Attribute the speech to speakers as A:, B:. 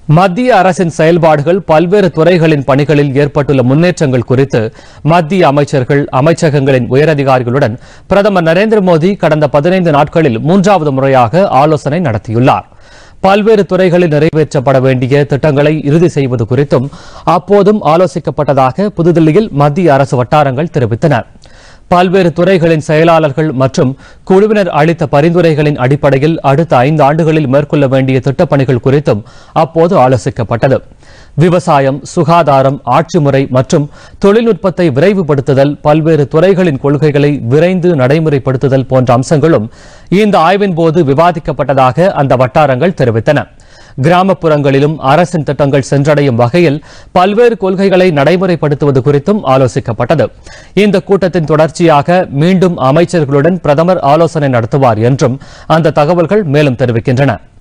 A: மத்திய அரசின் செயல்பாடுகள் பல்வேறு துறைகளின் பணிகளில் ஏற்பட்டுள்ள முன்னேற்றங்கள் குறித்து மத்திய அமைச்சர்கள் அமைச்சகங்களின் உயரதிகாரிகளுடன் பிரதமர் நரேந்திர மோடி கடந்த பதினைந்து நாட்களில் மூன்றாவது முறையாக ஆலோசனை நடத்தியுள்ளார் பல்வேறு துறைகளில் நிறைவேற்றப்பட வேண்டிய திட்டங்களை இறுதி செய்வது குறித்தும் அப்போதும் ஆலோசிக்கப்பட்டதாக புதுதில்லியில் மத்திய அரசு வட்டாரங்கள் தெரிவித்தன பல்வேறு துறைகளின் செயலாளர்கள் மற்றும் குழுவினர் அளித்த பரிந்துரைகளின் அடிப்படையில் அடுத்த ஐந்து ஆண்டுகளில் மேற்கொள்ள வேண்டிய திட்டப்பணிகள் குறித்தும் அப்போது ஆலோசிக்கப்பட்டது விவசாயம் சுகாதாரம் ஆட்சி முறை மற்றும் தொழில்நுட்பத்தை விரைவுபடுத்துதல் பல்வேறு துறைகளின் கொள்கைகளை விரைந்து நடைமுறைப்படுத்துதல் போன்ற அம்சங்களும் இந்த ஆய்வின் போது விவாதிக்கப்பட்டதாக அந்த வட்டாரங்கள் தெரிவித்தன கிராமப்புறங்களிலும் அரசின் திட்டங்கள் சென்றடையும் வகையில் பல்வேறு கொள்கைகளை நடைமுறைப்படுத்துவது குறித்தும் ஆலோசிக்கப்பட்டது இந்த கூட்டத்தின் தொடர்ச்சியாக மீண்டும் அமைச்சர்களுடன் பிரதமர் ஆலோசனை நடத்துவார் என்றும் அந்த தகவல்கள் மேலும் தெரிவிக்கின்றன